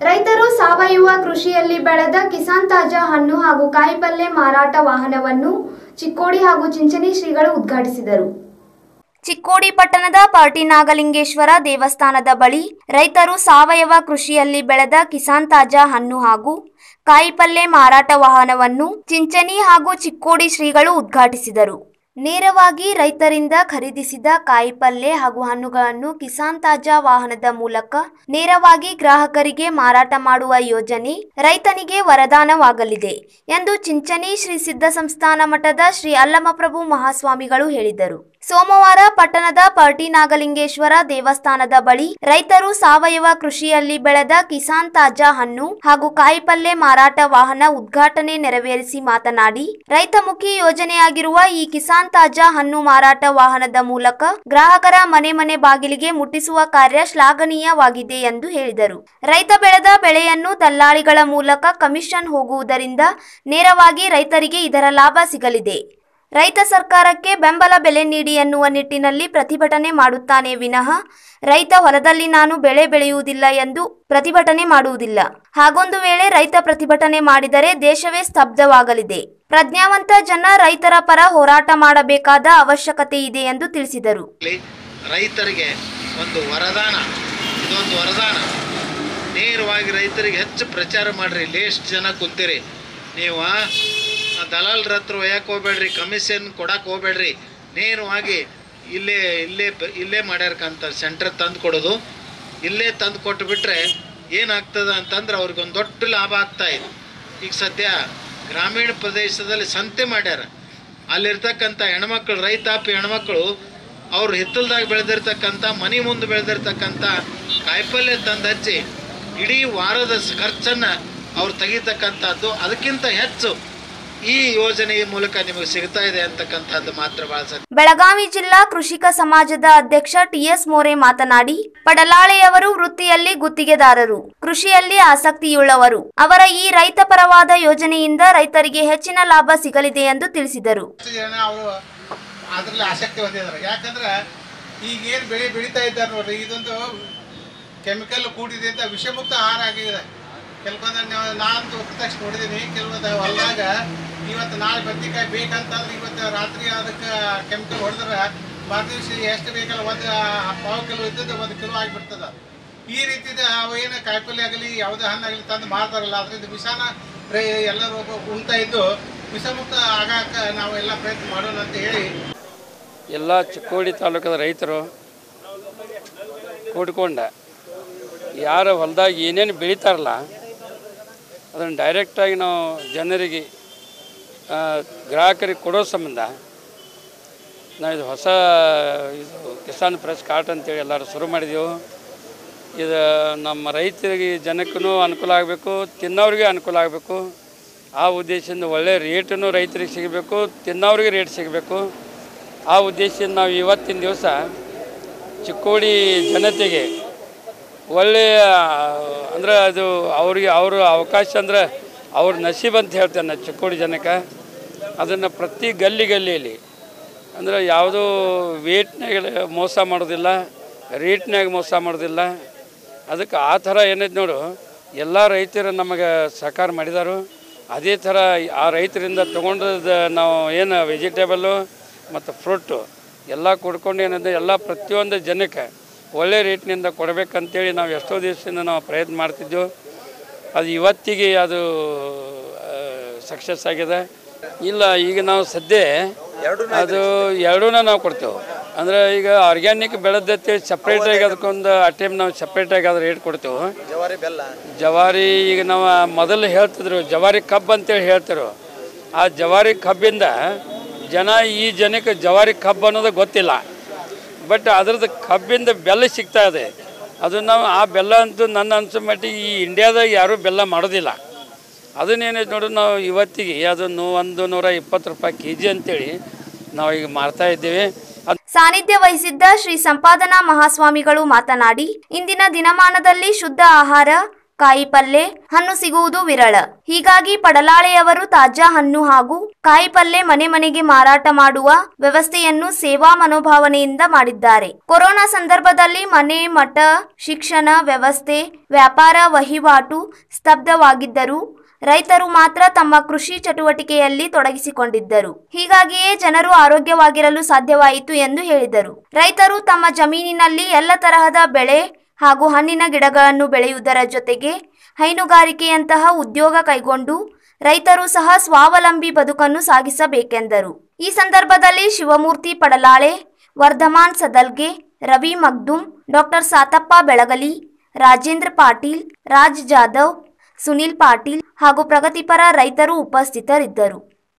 ರೈತರು ಸಾವಯವ ಕೃಷಿಯಲ್ಲಿ ಬೆಳೆದ ಕಿಸಾನ್ ತಾಜಾ ಹಣ್ಣು ಹಾಗೂ ಕಾಯಿಪಲ್ಯ ಮಾರಾಟ ವಾಹನವನ್ನು ಚಿಕ್ಕೋಡಿ ಹಾಗೂ ಚಿಂಚಣಿ ಶ್ರೀಗಳು ಉದ್ಘಾಟಿಸಿದರು ಚಿಕ್ಕೋಡಿ ಪಟ್ಟಣದ ಪಾರ್ಟಿ ನಾಗಲಿಂಗೇಶ್ವರ ದೇವಸ್ಥಾನದ ಬಳಿ ರೈತರು ಸಾವಯವ ಕೃಷಿಯಲ್ಲಿ ಬೆಳೆದ ಕಿಸಾನ್ ತಾಜಾ ಹಣ್ಣು ಹಾಗೂ ಕಾಯಿಪಲ್ಯ ಮಾರಾಟ ವಾಹನವನ್ನು ಚಿಂಚಣಿ ಹಾಗೂ ಚಿಕ್ಕೋಡಿ ಶ್ರೀಗಳು ಉದ್ಘಾಟಿಸಿದರು ನೇರವಾಗಿ ರೈತರಿಂದ ಖರೀದಿಸಿದ ಕಾಯಿಪಲ್ಯ ಹಾಗೂ ಹಣ್ಣುಗಳನ್ನು ಕಿಸಾನ್ ತಾಜಾ ವಾಹನದ ಮೂಲಕ ನೇರವಾಗಿ ಗ್ರಾಹಕರಿಗೆ ಮಾರಾಟ ಮಾಡುವ ಯೋಜನೆ ರೈತನಿಗೆ ವರದಾನವಾಗಲಿದೆ ಎಂದು ಚಿಂಚಣಿ ಶ್ರೀ ಸಿದ್ಧ ಸಂಸ್ಥಾನ ಮಠದ ಶ್ರೀ ಅಲ್ಲಮಪ್ರಭು ಮಹಾಸ್ವಾಮಿಗಳು ಹೇಳಿದರು ಸೋಮವಾರ ಪಟ್ಟಣದ ಪರ್ಟಿ ನಾಗಲಿಂಗೇಶ್ವರ ದೇವಸ್ಥಾನದ ಬಳಿ ರೈತರು ಸಾವಯವ ಕೃಷಿಯಲ್ಲಿ ಬೆಳೆದ ಕಿಸಾನ್ ತಾಜಾ ಹಣ್ಣು ಹಾಗೂ ಕಾಯಿಪಲ್ಯ ಮಾರಾಟ ವಾಹನ ಉದ್ಘಾಟನೆ ನೆರವೇರಿಸಿ ಮಾತನಾಡಿ ರೈತಮುಖಿ ಯೋಜನೆಯಾಗಿರುವ ಈ ಕಿಸಾನ್ ತಾಜಾ ಹಣ್ಣು ಮಾರಾಟ ವಾಹನದ ಮೂಲಕ ಗ್ರಾಹಕರ ಮನೆ ಮನೆ ಬಾಗಿಲಿಗೆ ಮುಟ್ಟಿಸುವ ಕಾರ್ಯ ಶ್ಲಾಘನೀಯವಾಗಿದೆ ಎಂದು ಹೇಳಿದರು ರೈತ ಬೆಳೆದ ಬೆಳೆಯನ್ನು ದಲ್ಲಾಳಿಗಳ ಮೂಲಕ ಕಮಿಷನ್ ಹೋಗುವುದರಿಂದ ನೇರವಾಗಿ ರೈತರಿಗೆ ಇದರ ಲಾಭ ಸಿಗಲಿದೆ ರೈತ ಸರ್ಕಾರಕ್ಕೆ ಬೆಂಬಲ ಬೆಲೆ ನೀಡಿ ಎನ್ನುವ ನಿಟ್ಟಿನಲ್ಲಿ ಪ್ರತಿಭಟನೆ ಮಾಡುತ್ತಾನೆ ವಿನಃ ರೈತ ಹೊಲದಲ್ಲಿ ನಾನು ಬೆಳೆ ಬೆಳೆಯುವುದಿಲ್ಲ ಎಂದು ಪ್ರತಿಭಟನೆ ಮಾಡುವುದಿಲ್ಲ ಹಾಗೊಂದು ವೇಳೆ ರೈತ ಪ್ರತಿಭಟನೆ ಮಾಡಿದರೆ ದೇಶವೇ ಸ್ತಬ್ಧವಾಗಲಿದೆ ಪ್ರಜ್ಞಾವಂತ ಜನ ರೈತರ ಪರ ಹೋರಾಟ ಮಾಡಬೇಕಾದ ಅವಶ್ಯಕತೆ ಇದೆ ಎಂದು ತಿಳಿಸಿದರು ಇಲ್ಲಿ ರೈತರಿಗೆ ಒಂದು ವರದಾನ ಇದೊಂದು ವರದಾನ ನೇರವಾಗಿ ರೈತರಿಗೆ ಹೆಚ್ಚು ಪ್ರಚಾರ ಮಾಡಿರಿ ಇಲ್ಲಿ ಎಷ್ಟು ಜನ ಕುಂತೀರಿ ನೀವು ಆ ದಲಾಲ್ರ ಹತ್ರ ಒಯ್ಯಕ್ಕೆ ಹೋಗ್ಬೇಡ್ರಿ ಕಮಿಷನ್ ಕೊಡಕ್ಕೆ ಹೋಗ್ಬೇಡ್ರಿ ನೇರವಾಗಿ ಇಲ್ಲೇ ಇಲ್ಲೇ ಬ- ಇಲ್ಲೇ ಮಾಡ್ಯಾರ್ಕಂತ ಸೆಂಟ್ರ್ ತಂದು ಕೊಡೋದು ಇಲ್ಲೇ ತಂದು ಕೊಟ್ಟು ಬಿಟ್ರೆ ಏನಾಗ್ತದ ಅಂತಂದ್ರೆ ಅವ್ರಿಗೊಂದು ದೊಡ್ಡ ಲಾಭ ಆಗ್ತಾ ಇದೆ ಈಗ ಸದ್ಯ ಗ್ರಾಮೀಣ ಪ್ರದೇಶದಲ್ಲಿ ಸಂತೆ ಮಾಡ್ಯಾರ ಅಲ್ಲಿರ್ತಕ್ಕಂಥ ಹೆಣ್ಮಕ್ಳು ರೈತಾಪಿ ಹೆಣ್ಮಕ್ಳು ಅವ್ರು ಹಿತ್ತಲ್ದಾಗ ಬೆಳೆದಿರ್ತಕ್ಕಂಥ ಮನೆ ಮುಂದೆ ಬೆಳೆದಿರ್ತಕ್ಕಂಥ ಕಾಯಿಪಲ್ಯ ತಂದು ಹಚ್ಚಿ ಇಡೀ ವಾರದ ಸ- ಖರ್ಚನ್ನ ಅವ್ರು ತೆಗಿತಕ್ಕಂಥದ್ದು ಅದಕ್ಕಿಂತ ಹೆಚ್ಚು ಈ ಯೋಜನೆಯ ಮೂಲಕ ನಿಮಗೆ ಸಿಗ್ತಾ ಇದೆ ಅಂತಕ್ಕಂಥದ್ದು ಮಾತ್ರ ಭಾಳ ಸತ್ಯ ಬೆಳಗಾವಿ ಜಿಲ್ಲಾ ಕೃಷಿಕ ಸಮಾಜದ ಅಧ್ಯಕ್ಷ ಟಿಎಸ್ ಮೋರೆ ಮಾತನಾಡಿ ಪಡಲಾಳೆಯವರು ವೃತ್ತಿಯಲ್ಲಿ ಗುತ್ತಿಗೆದಾರರು ಕೃಷಿಯಲ್ಲಿ ಆಸಕ್ತಿಯುಳ್ಳವರು ಅವರ ಈ ರೈತ ಪರವಾದ ಯೋಜನೆಯಿಂದ ರೈತರಿಗೆ ಹೆಚ್ಚಿನ ಲಾಭ ಸಿಗಲಿದೆ ಎಂದು ತಿಳಿಸಿದರು ಎಷ್ಟು ಜನ ಅವರು ಅದರಲ್ಲಿ ಆಸಕ್ತಿ ಹೊಂದಿದ್ದಾರೆ ಯಾಕಂದ್ರೆ ಈಗೇನು ಬೆಳೆ ಬೆಳೀತಾ ಇದ್ದಾರೆ ನೋಡ್ರಿ ಇದೊಂದು ಕೆಮಿಕಲ್ ಕೂಡಿದೆ ಅಂತ ವಿಷಮುಕ್ತ ಆಹಾರ ಆಗಿದೆ ಕೆಲವೊಂದು ನಾವು- ನಾನು ಪ್ರತ್ಯಕ್ಷ ನೋಡಿದ್ದೀನಿ ಕೆಲವೊಂದು ಹೊಲದಾಗ ಇವತ್ತು ನಾಳೆ ಬದ್ನಿಕಾಯಿ ಬೇಕಂತಂದ್ರೆ ಇವತ್ತು ರಾತ್ರಿ ಅದಕ್ಕೆ ಕೆಮಿಕಲ್ ಹೊಡೆದ್ರೆ ಮರುದಿವ್ಸ ಎಷ್ಟು ಬೇಕಲ್ಲ ಒಂದು ಪಾವು ಕಿಲೋ ಇದ್ದದ್ದು ಒಂದು ಕಿಲೋ ಆಗಿಬಿಡ್ತದೆ ಈ ರೀತಿದ ಅವು ಏನು ಕಾಯಿಪಲ್ಯ ಆಗಲಿ ಯಾವುದೇ ಹಣ್ಣಾಗಲಿ ತಂದು ಮಾರ್ತಾರಲ್ಲ ಅದರಿಂದ ವಿಷಾನ ರೈ ಎಲ್ಲರೂ ಉಣ್ತಾ ಇದ್ದು ವಿಷಮುಕ್ತ ಆಗಾಕ ನಾವು ಎಲ್ಲ ಪ್ರಯತ್ನ ಮಾಡೋಣ ಅಂತ ಹೇಳಿ ಎಲ್ಲ ಚಿಕ್ಕೋಡಿ ತಾಲೂಕದ ರೈತರು ಕೂಡ್ಕೊಂಡ ಯಾರ ಹೊಲದಾಗ ಏನೇನು ಬೆಳೀತಾರಲ್ಲ ಅದನ್ನು ಡೈರೆಕ್ಟಾಗಿ ನಾವು ಜನರಿಗೆ ಆ, ಗ್ರಾಹಕರಿಗೆ ಕೊಡೋ ಸಂಬಂಧ ನಾವು ಇದು ಹೊಸ ಇದು ಕಿಸಾನ್ ಪ್ರೆಸ್ ಕಾರ್ಟ್ ಅಂತೇಳಿ ಎಲ್ಲರೂ ಶುರು ಮಾಡಿದೆವು ಇದು ನಮ್ಮ ರೈತರಿಗೆ ಜನಕ್ಕೂ ಅನುಕೂಲ ಆಗಬೇಕು ತಿನ್ನೋರಿಗೆ ಅನುಕೂಲ ಆಗಬೇಕು ಆ ಉದ್ದೇಶದಿಂದ ಒಳ್ಳೆಯ ರೇಟನ್ನು ರೈತರಿಗೆ ಸಿಗಬೇಕು ತಿನ್ನೋರಿಗೆ ರೇಟ್ ಸಿಗಬೇಕು ಆ ಉದ್ದೇಶದಿಂದ ನಾವು ಇವತ್ತಿನ ದಿವಸ ಚಿಕ್ಕೋಡಿ ಜನತೆಗೆ ಒಳ್ಳೆಯ ಅಂದ್ರೆ ಅದು ಅವ್ರಿಗೆ ಅವರು ಅವಕಾಶ ಅಂದ್ರೆ ಅವ್ರ ನಸೀಬ್ ಅಂತ ಹೇಳ್ತೇನೆ ನಾನು ಚಿಕ್ಕೋಡಿ ಜನಕ್ಕೆ ಅದನ್ನು ಪ್ರತಿ ಗಲ್ಲಿ ಗಲ್ಲಿಯಲ್ಲಿ ಅಂದ್ರೆ ಯಾವುದೋ ವೇಟ್ನಾಗ ಮೋಸ ಮಾಡೋದಿಲ್ಲ ರೇಟ್ನಾಗ ಮೋಸ ಮಾಡೋದಿಲ್ಲ ಅದಕ್ಕೆ ಆ ಥರ ಏನೈತೆ ನೋಡು ಎಲ್ಲ ರೈತರು ನಮಗೆ ಸಹಕಾರ ಮಾಡಿದಾರು ಅದೇ ಥರ ಆ ರೈತರಿಂದ ತೊಗೊಂಡದ ನಾವು ಏನು ವೆಜಿಟೇಬಲ್ಲು ಮತ್ತು ಫ್ರೂಟು ಎಲ್ಲ ಕೊಡ್ಕೊಂಡು ಏನಂದ್ರೆ ಎಲ್ಲ ಪ್ರತಿಯೊಂದು ಜನಕ್ಕೆ ಒಳ್ಳೆ ರೇಟ್ನಿಂದ ಕೊಡಬೇಕಂತೇಳಿ ನಾವು ಎಷ್ಟೋ ದಿವಸದಿಂದ ನಾವು ಪ್ರಯತ್ನ ಮಾಡ್ತಿದ್ದೆವು ಅದು ಇವತ್ತಿಗೆ ಅದು ಸಕ್ಸಸ್ ಆಗಿದೆ ಇಲ್ಲ ಈಗ ನಾವು ಸದ್ಯ ಅದು ಎರಡೂ ನಾವು ಕೊಡ್ತೇವೆ ಅಂದ್ರೆ ಈಗ ಆರ್ಗ್ಯಾನಿಕ್ ಬೆಳೆದತ್ತೇಳಿ ಸಪ್ರೇಟಾಗಿ ಅದಕ್ಕೊಂದು ಆ ಟೈಮ್ ನಾವು ಸಪ್ರೇಟಾಗಿ ಅದು ರೇಟ್ ಕೊಡ್ತೇವೆ ಜವಾರಿ ಬೆಲ್ಲ ಜವಾರಿ ಈಗ ನಾವು ಮೊದಲು ಹೇಳ್ತಿದ್ರು ಜವಾರಿ ಕಬ್ಬು ಅಂತೇಳಿ ಹೇಳ್ತಿರು ಆ ಜವಾರಿ ಕಬ್ಬಿಂದ ಜನ ಈ ಜನಕ್ಕೆ ಜವಾರಿ ಕಬ್ಬು ಅನ್ನೋದು ಗೊತ್ತಿಲ್ಲ ಬಟ್ ಅದ್ರದ್ದು ಕಬ್ಬಿಂದ ಬೆಲ್ಲ ಸಿಗ್ತಾ ಇದೆ ಅದು ನಾವು ಆ ಬೆಲ್ಲ ಅಂತೂ ನನ್ನ ಅನ್ಸೋ ಮಟ್ಟಿಗೆ ಈ ಇಂಡಿಯಾದಾಗ ಯಾರೂ ಬೆಲ್ಲ ಮಾಡೋದಿಲ್ಲ ಅದನ್ನೇನೈತೆ ನೋಡು ನಾವು ಇವತ್ತಿಗೆ ಅದನ್ನು ಒಂದು ನೂರ ಇಪ್ಪತ್ತು ರೂಪಾಯಿ ಕೆ ಜಿ ಅಂತೇಳಿ ನಾವು ಈಗ ಮಾರ್ತಾ ಇದ್ದೇವೆ ಅದು ಸಾನ್ನಿಧ್ಯ ವಹಿಸಿದ್ದ ಶ್ರೀ ಸಂಪಾದನಾ ಮಹಾಸ್ವಾಮಿಗಳು ಮಾತನಾಡಿ ಇಂದಿನ ದಿನಮಾನದಲ್ಲಿ ಶುದ್ಧ ಆಹಾರ ಕಾಯಿ ಪಲ್ಲೆ ಹಣ್ಣು ಸಿಗುವುದು ವಿರಳ ಹೀಗಾಗಿ ಪಡಲಾಳೆಯವರು ತಾಜಾ ಹಣ್ಣು ಹಾಗೂ ಕಾಯಿ ಪಲ್ಲೆ ಮನೆ ಮನೆಗೆ ಮಾರಾಟ ಮಾಡುವ ವ್ಯವಸ್ಥೆಯನ್ನು ಸೇವಾ ಮನೋಭಾವನೆಯಿಂದ ಮಾಡಿದ್ದಾರೆ ಕೊರೋನಾ ಸಂದರ್ಭದಲ್ಲಿ ಮನೆ ಮಠ ಶಿಕ್ಷಣ ವ್ಯವಸ್ಥೆ ವ್ಯಾಪಾರ ವಹಿವಾಟು ಸ್ತಬ್ಧವಾಗಿದ್ದರೂ ರೈತರು ಮಾತ್ರ ತಮ್ಮ ಕೃಷಿ ಚಟುವಟಿಕೆಯಲ್ಲಿ ತೊಡಗಿಸಿಕೊಂಡಿದ್ದರು ಹೀಗಾಗಿಯೇ ಜನರು ಆರೋಗ್ಯವಾಗಿರಲು ಸಾಧ್ಯವಾಯಿತು ಎಂದು ಹೇಳಿದರು ರೈತರು ತಮ್ಮ ಜಮೀನಿನಲ್ಲಿ ಎಲ್ಲ ತರಹದ ಬೆಳೆ ಹಾಗೂ ಹಣ್ಣಿನ ಗಿಡಗಳನ್ನು ಬೆಳೆಯುವುದರ ಜೊತೆಗೆ ಹೈನುಗಾರಿಕೆಯಂತಹ ಉದ್ಯೋಗ ಕೈಗೊಂಡು ರೈತರು ಸಹ ಸ್ವಾವಲಂಬಿ ಬದುಕನ್ನು ಸಾಗಿಸಬೇಕೆಂದರು ಈ ಸಂದರ್ಭದಲ್ಲಿ ಶಿವಮೂರ್ತಿ ಪಡಲಾಳೆ ವರ್ಧಮಾನ್ ಸದಲ್ಗೆ ರವಿ ಮಗ್ದುಮ್ ಡಾಕ್ಟರ್ ಸಾತಪ್ಪ ಬೆಳಗಲಿ ರಾಜೇಂದ್ರ ಪಾಟೀಲ್ ರಾಜ್ ಜಾಧವ್ ಸುನಿಲ್ ಪಾಟೀಲ್ ಹಾಗೂ ಪ್ರಗತಿಪರ ರೈತರು ಉಪಸ್ಥಿತರಿದ್ದರು